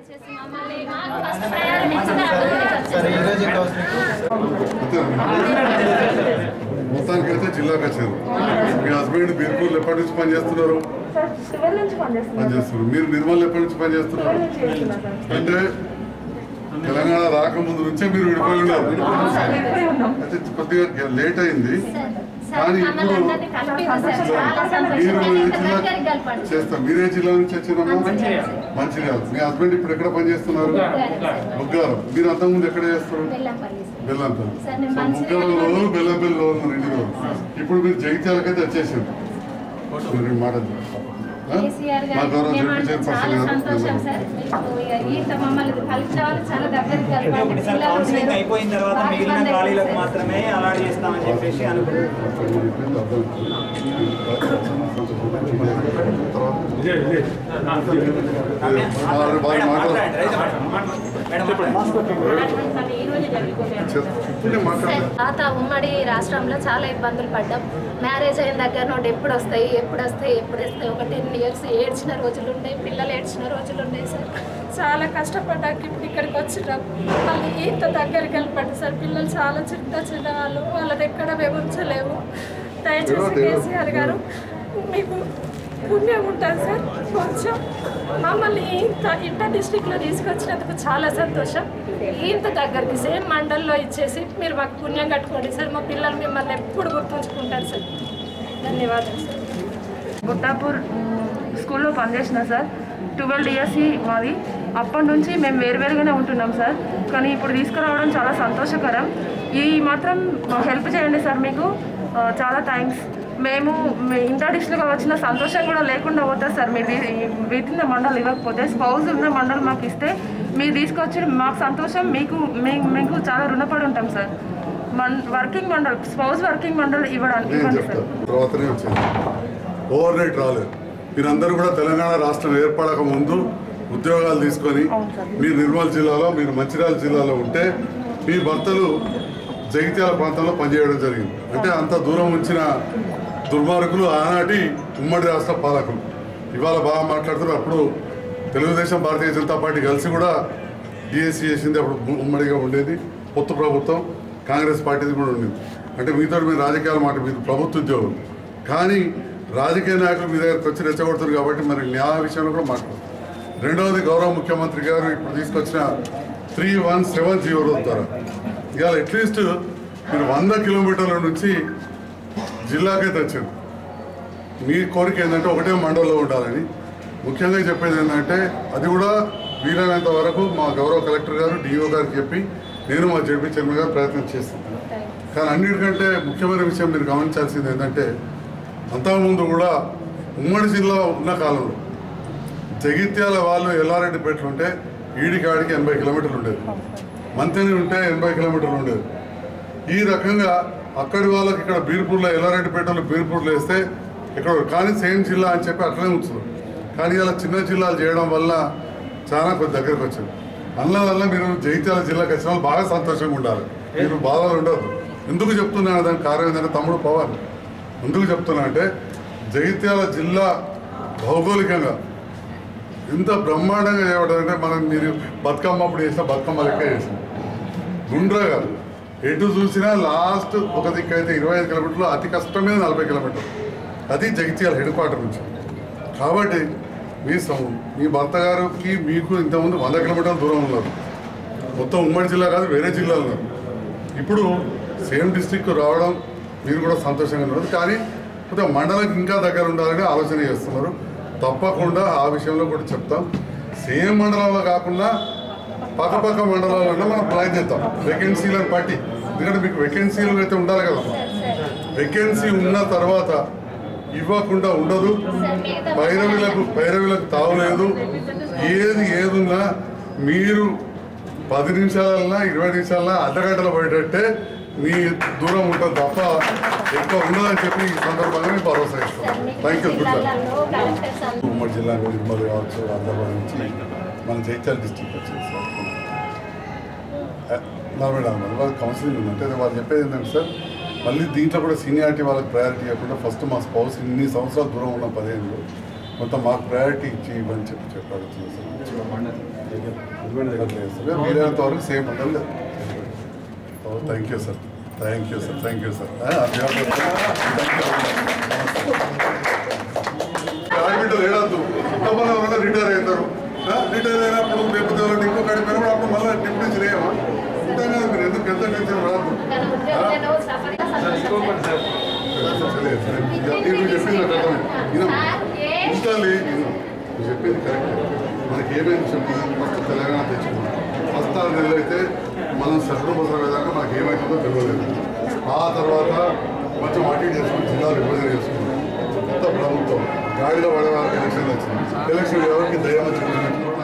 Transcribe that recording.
దయచేసి మమ్మల్ని మాకు ఫస్ట్ ప్రయారిటీ ఇచ్చిన అభివృద్ధి సరే ఈ రోజు కౌన్సిలింగ్ మొత్తానికి అయితే జిల్లాకు వచ్చారు మీ హస్బెండ్ బీర్పూర్లో ఎప్పటి నుంచి పని చేస్తున్నారు సార్ ట్వెల్వ్ నుంచి పనిచేస్తున్నాం పని చేస్తున్నారు మీరు నిర్మల్ ఎప్పటి నుంచి పని చేస్తున్నారు నుంచి చేస్తున్నా సార్ అంటే తెలంగాణ రాకముందు నుంచే మీరు విడిపోయి ఉన్నారు వెళ్ళిపోయి ఉన్నాం అయితే కొద్దిగా లేట్ అయింది సార్ కానీ మమ్మల్ని ఇప్పుడు అందరినీ కలిపింది సార్ చాలా సంతోషం మీరు నేను ఏ ఇంత జిల్లా దగ్గరికి కలపండి చేస్తాం మీరే జిల్లా నుంచి వచ్చినామా మంచిర్యాల మీ హస్బెండ్ ఇప్పుడు ఎక్కడ పని చేస్తున్నారు బుగ్గారం మీరు అంతకుముందు ఎక్కడ చేస్తారు బెల్లంపల్లి సార్. బెల్లంపల్లి సార్, నేను సో మంచిర్యాల బుగ్గారం రోజు బెల్లంపల్లిలో ఉన్నారు రెండు రోజులు ఇప్పుడు మీరు జగిత్యాలకైతే వచ్చేసారు మీరు మాట ఆ? కేసీఆర్ మా గారు గౌరవ మేమంటే జడ్పీ చాలా చైర్పర్సన్ సంతోషం గారు సార్ మీకు ఇక ఇంత మమ్మల్ని కలిసిన వాళ్ళు చాలా దగ్గరికి కలపండి ఒకటి సార్ పిల్లలు కౌన్సిలింగ్ ఉన్నారు. అయిపోయిన తర్వాత వారి మిగిలిన ఇబ్బంది ఖాళీలకు అవుతుంది మాత్రమే అలాట్ చేస్తామని చెప్పేసి అనుకుంటున్నాం బాగా మాట్లాడారు చెప్తుంటే మాట్లాడారు తాత ఉమ్మడి రాష్ట్రంలో చాలా ఇబ్బందులు పడ్డాం మ్యారేజ్ అయిన దగ్గర నుండి ఎప్పుడు వస్తాయి ఎప్పుడు వస్తాయి ఎప్పుడు వస్తాయి ఒక టెన్ ఇయర్స్ ఏడ్చిన రోజులు ఉన్నాయి పిల్లలు ఏడ్చిన రోజులు ఉన్నాయి సార్ చాలా కష్టపడ్డాక ఇప్పుడు ఇక్కడికి వచ్చినాం మళ్ళీ ఇంత దగ్గరికి వెళ్ళిపడ్డు సార్ పిల్లలు చాలా చిన్న చిన్న వాళ్ళు వాళ్ళది ఎక్కడ మేము ఉంచలేము దయచేసి కేసీఆర్ గారు మీకు పుణ్యం ఉంటుంది సార్ కొంచెం మమ్మల్ని ఇంత ఇంత డిస్టిక్లో తీసుకొచ్చినందుకు చాలా సంతోషం ఇంత దగ్గరికి సేమ్ మండల్లో ఇచ్చేసి మీరు మాకు పుణ్యం కట్టుకోండి సార్ మా పిల్లలు మిమ్మల్ని ఎప్పుడు గుర్తుంచుకుంటారు సార్ ధన్యవాదాలు సార్ బుద్ధాపూర్ స్కూల్లో పనిచేసిన సార్ ట్వెల్వ్ డిఎస్సి మాది అప్పటి నుంచి మేము వేరువేరుగానే ఉంటున్నాం సార్ కానీ ఇప్పుడు తీసుకురావడం చాలా సంతోషకరం ఈ మాత్రం హెల్ప్ చేయండి సార్ మీకు ఆ, చాలా థ్యాంక్స్ మేము మీ ఇంటర్ డిస్ట్రిక్ట్గా వచ్చిన సంతోషం కూడా లేకుండా పోతుంది సార్ మీరు విత్ ఇన్ ద మండల్ ఇవ్వకపోతే స్పౌజ్ ఉన్న మండల్ మాకు ఇస్తే మీరు తీసుకొచ్చి మాకు సంతోషం మీకు మీ- మీకు చాలా రుణపడి ఉంటాం సార్ మన్ working mandal spouse working mandal ఇవ్వడానికి నేను ఇవ్వండి సార్ చెప్తాను తర్వాతనే వచ్చింది ఓవర్ నైట్ రాలేదు మీరందరూ కూడా తెలంగాణ రాష్ట్రం ఏర్పడక ముందు ఉద్యోగాలు తీసుకొని మీరు నిర్మల్ జిల్లాలో మీరు మంచిర్యాల జిల్లాలో ఉంటే మీ భర్తలు జగిత్యాల ప్రాంతంలో పనిచేయడం జరిగింది అంటే అంత దూరం ఉంచిన దుర్మార్గులు ఆనాటి ఉమ్మడి రాష్ట్ర పాలకులు ఇవాళ బాగా మాట్లాడుతున్నారు అప్పుడు తెలుగుదేశం భారతీయ జనతా పార్టీ కలిసి కూడా డిఎస్సీ చేసింది అప్పుడు ఉమ్మడిగా ఉండేది పొత్తు ప్రభుత్వం కాంగ్రెస్ పార్టీది కూడా ఉండేది అంటే మీతో మీరు రాజకీయాల మాట మీరు ప్రభుత్వ ఉద్యోగులు కానీ రాజకీయ నాయకులు మీ దగ్గరకు వచ్చి రెచ్చగొడుతున్నారు కాబట్టి మరి న్యాయ విషయంలో కూడా మాట్లాడుతారు రెండవది గౌరవ ముఖ్యమంత్రి గారు ఇప్పుడు తీసుకొచ్చిన త్రీ వన్ సెవెన్ జీరో ద్వారా ఇవాళ అట్లీస్ట్ మీరు వంద కిలోమీటర్ల నుంచి జిల్లాకైతే వచ్చారు మీ కోరిక ఏంటంటే ఒకటే మండలంలో ఉండాలని ముఖ్యంగా చెప్పేది ఏంటంటే అది కూడా వీలైనంత వరకు మా గౌరవ కలెక్టర్ గారు డిఓ గారికి చెప్పి నేను మా జడ్పీ చైర్మన్ గారు ప్రయత్నం చేస్తాను కానీ అన్నిటికంటే ముఖ్యమైన విషయం మీరు గమనించాల్సింది ఏంటంటే అంతకుముందు కూడా ఉమ్మడి జిల్లా ఉన్న కాలంలో జగిత్యాల వాళ్ళు ఎల్లారెడ్డిపేటలు ఉంటే ఈడికాడికి ఎనభై కిలోమీటర్లు ఉండేది మంతెని ఉంటే ఎనభై కిలోమీటర్లు ఉండేది ఈ రకంగా అక్కడి వాళ్ళకి ఇక్కడ బీర్పూర్లో ఎల్లారెడ్డిపేటలో బీర్పూర్లో వేస్తే ఇక్కడ కానీ సేమ్ జిల్లా అని చెప్పి అట్లనే ఉంచుతారు కానీ ఇలా చిన్న జిల్లాలు చేయడం వల్ల చాలా కొద్ది దగ్గరకు వచ్చింది అందువల్ల మీరు జగిత్యాల జిల్లాకి వచ్చిన వాళ్ళు బాగా సంతోషంగా ఉండాలి మీరు బాధలు ఉండదు ఎందుకు చెప్తున్నాను దానికి కారణం ఏంటంటే తమ్ముడు పవన్ ఎందుకు చెప్తున్నా అంటే జగిత్యాల జిల్లా భౌగోళికంగా ఎంత బ్రహ్మాండంగా చేయడం అంటే మనం మీరు బతుకమ్మ అప్పుడు చేసిన బతుకమ్మ లెక్క చేసింది గుండ్రా కాదు ఎటు చూసినా లాస్ట్ ఒక దిక్కు అయితే ఇరవై ఐదు కిలోమీటర్లు అతి కష్టమైన నలభై కిలోమీటర్లు అది జగిత్యాల హెడ్ క్వార్టర్ నుంచి కాబట్టి మీ సం- మీ భర్త గారికి మీకు ఇంతకుముందు వంద కిలోమీటర్ల దూరం ఉన్నారు మొత్తం ఉమ్మడి జిల్లా కాదు వేరే జిల్లాలు ఉన్నారు ఇప్పుడు సేమ్ డిస్టిక్ రావడం మీరు కూడా సంతోషంగా ఉన్నారు కానీ కొద్దిగా మండలానికి ఇంకా దగ్గర ఉండాలని ఆలోచన చేస్తున్నారు తప్పకుండా ఆ విషయంలో కూడా చెప్తాం సేమ్ మండలంలో కాకుండా పక్క పక్క మండలాలలో మనం ప్రయత్నిద్దాం వేకెన్సీలను బట్టి ఎందుకంటే మీకు వేకెన్సీలు అయితే ఉండాలి కదా వేకెన్సీ ఉన్న తర్వాత ఇవ్వకుండా ఉండదు పైరవీలకు పైరవీలకు తావలేదు ఏది ఏదున్నా మీరు పది నిమిషాలన్నా ఇరవై నిమిషాలన్నా అర్ధగంటలో పోయేటట్టే మీ దూరం ఉంటుంది తప్ప ఎక్కువ ఉండదని చెప్పి ఈ సందర్భంగా మేము భరోసా ఇస్తాం థ్యాంక్ యూ గుడ్ లక్ జిల్లాలలో కలెక్టర్స్ అందరూ ఉమ్మడి జిల్లా నిర్మల్ కావచ్చు ఆంధ్రప్రదేశ్ నుంచి మన జైత్యాల డిస్టిక్ వచ్చింది సార్ నలభై నాలుగు వాళ్ళకి కౌన్సిలింగ్ ఉంది అంటే వాళ్ళు చెప్పేది ఏంటంటే సార్ మళ్ళీ దీంట్లో కూడా సీనియారిటీ వాళ్ళకి ప్రయారిటీ ఇవ్వకుండా ఫస్ట్ మా స్పౌస్ ఇన్ని సంవత్సరాలు దూరం ఉన్న పదిహేను మొత్తం మాకు ప్రయారిటీ ఇచ్చి ఇవ్వని చెప్పి చెప్పి అడుగుతుంది సార్ వీలైనంత వరకు సేమ్ ఉంటుంది thank you sir thank you sir thank you sir ఆడబిడ్డలు ఏడద్దు ఎంతమంది ఎవరైనా రిటైర్ అవుతారు రిటైర్ అయినప్పుడు లేకపోతే ఎవరైనా ఇంకో కాడికి పోయినప్పుడు అప్పుడు మళ్ళీ డిప్యూటీ చేయమా ఉంటాం కదా మీరు ఎందుకు ఎంత టెన్షన్ రాదు కానీ ఉద్యోగం నేను సఫర్ సంతోషం సార్. మీరు చెప్పింది నాకు అర్థమైంది విను. ఉంచాలి విను. నువ్వు చెప్పింది కరెక్ట్ మనకి ఏమైంది చెప్పు ఫస్ట్ తెలంగాణ తెచ్చుకున్నాం ఫస్ట్ ఆరు నెలలు అయితే మనం సర్దుపోతున్న విధంగా మనకి ఏమవుతుందో తెలియలేదు ఆ తర్వాత కొంచెం అటు ఇటు చేసుకుని జిల్లాలు విభజన చేసుకున్నాం కొత్త ప్రభుత్వం గాడిలో పడే వాళ్ళకి ఎలక్షన్ వచ్చింది ఎలక్షన్ ఎవరికి దయ్యం వచ్చింది